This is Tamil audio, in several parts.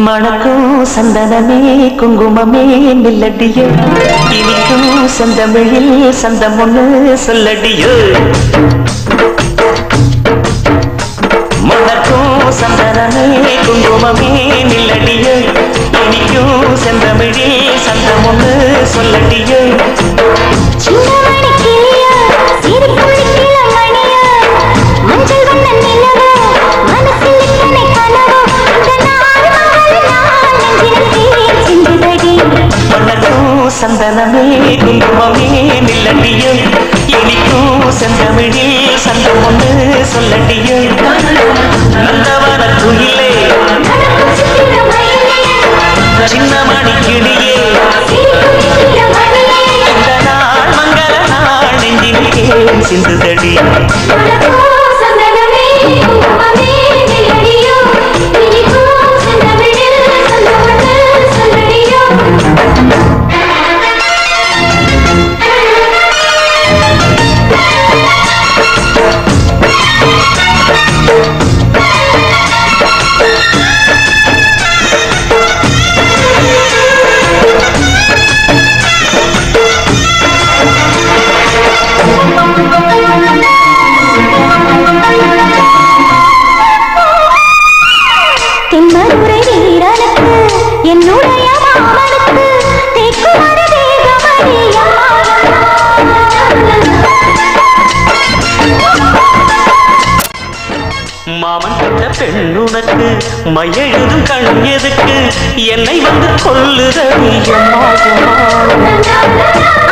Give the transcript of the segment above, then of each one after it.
மணக்கும் சந்தனமே குங்குமமே நில்லடியோ இனிக்கும் செந்தமிழில் சந்தம் ஒண்ணு சொல்லடியோ மணக்கும் சந்தனமே குங்குமமே நில்லடியோ இனிக்கும் செந்தமிழில் சந்தம் ஒண்ணு சொல்லடியோ சின்னமணி கிளியோ சிரிக்கும் நிக்கிளமணியோ மஞ்சள் வண்ண நிலவோ மனசில் இத்தனை கனவோ இந்த நாள் மகள் நாள் நெஞ்சினில் சிந்துதடி மணக்கும் சந்தனமே குங்குமமே நில்லடியோ இனிக்கும் செந்தமிழில் சந்தம் ஒண்ணு சொல்லடியோ நந்தவன குயிலே நடக்கும் சித்திர மயிலே சின்ன மணி கிளியே சிரிக்கும் நிக்கிளமணியே இந்த நாள் மங்கள நாள் நெஞ்சினில் சிந்துதடி மணக்கும் சந்தனமே குங்குமமே நில்லடியோ இனிக்கும் செந்தமிழில் சந்தமொன்று சொல்லடியோ தென்மதுரை வீரனுக்கு என்னுடைய மாமனுக்கு தெக்குமர தேகமணி மாமன் கட்ட பெண்ணுனக்கு மையெழுதும் கண் எதுக்கு என்னை வந்து கொல்லுதடி அம்மா அம்மா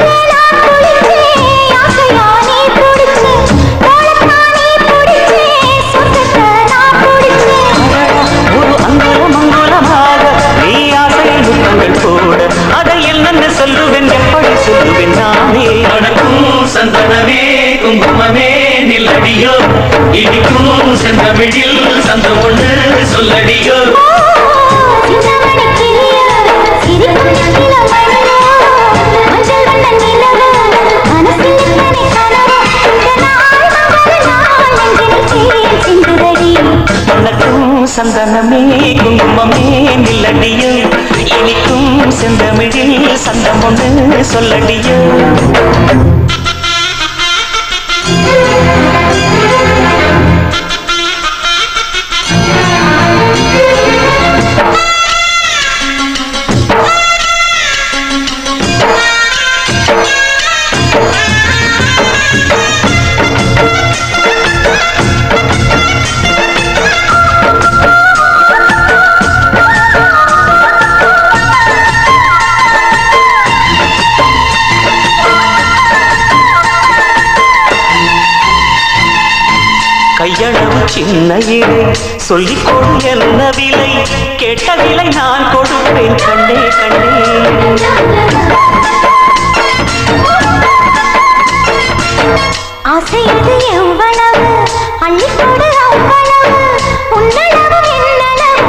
ஒரு அங்குலம் அங்குலமாக நீ ஆசையில் முத்தங்கள் போட அதை என்னென்ன சொல்லுவேன் எப்படி சொல்லுவேன் நானே வணக்கும் சந்தனமே குங்குமமே நில்லடியோ இடிக்கும் செந்தமிழில் சந்த ஒண்ணு சொல்லடியோ மணக்கும் சந்தனமே குங்குமமே நில்லடியோ இனிக்கும் செந்தமிழில் சந்தம் ஒன்று சொல்லடியோ கையளவு சின்ன இலை சொல்லிக் கொடு என்ன விலை கேட்ட விலை நான் கொடுப்பேன் கண்ணே கண்ணே ஆசையது எவ்வளவு அள்ளிக்கொடு அவ்வளவு உன்னளவு என்னளவு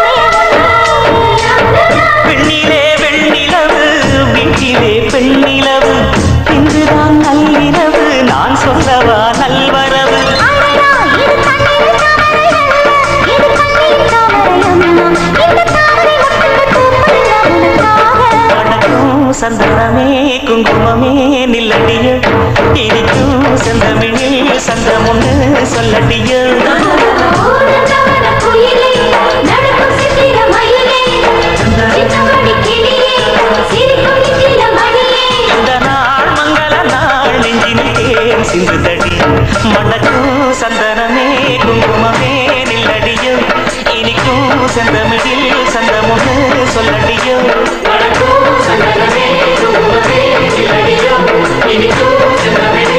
பெண்ணிலே வெண்ணிலவு வீட்டிலே பெண்ணிலவு இன்றுதான் நள்ளிரவு நான் சொல்லவா நல்வரவு அடடா, இது கண்ணீர் தாமரை அல்ல, இது கண்ணீர் தாமரை அம்மா. இந்த தாமரை முட்டுக்கு பூப்பது உனக்காக. வணக்கம் சந்தனமே குங்குமமே நில்லடிய இனிக்கும் செந்தமிழில் சந்தம் ஒன்று சொல்லடிய ஓடத்தவன குயிலே, நடக்கும் சித்திர மயிலே, சின்னமணி கிளியே, சிரிக்கும் நித்தில மணியே. இந்த நாள் மங்கள நாள் நெஞ்சினில் சிந்துதடி மணக்கும் சந்தனமே குங்குமமே நில்லடிய இனிக்கும் செந்தமிழில் சந்தம் ஒன்று சொல்லடிய வணக்கும் சந்தனமே குங்குமமே நில்லடியோ இனிக்கும் செந்தமிழில்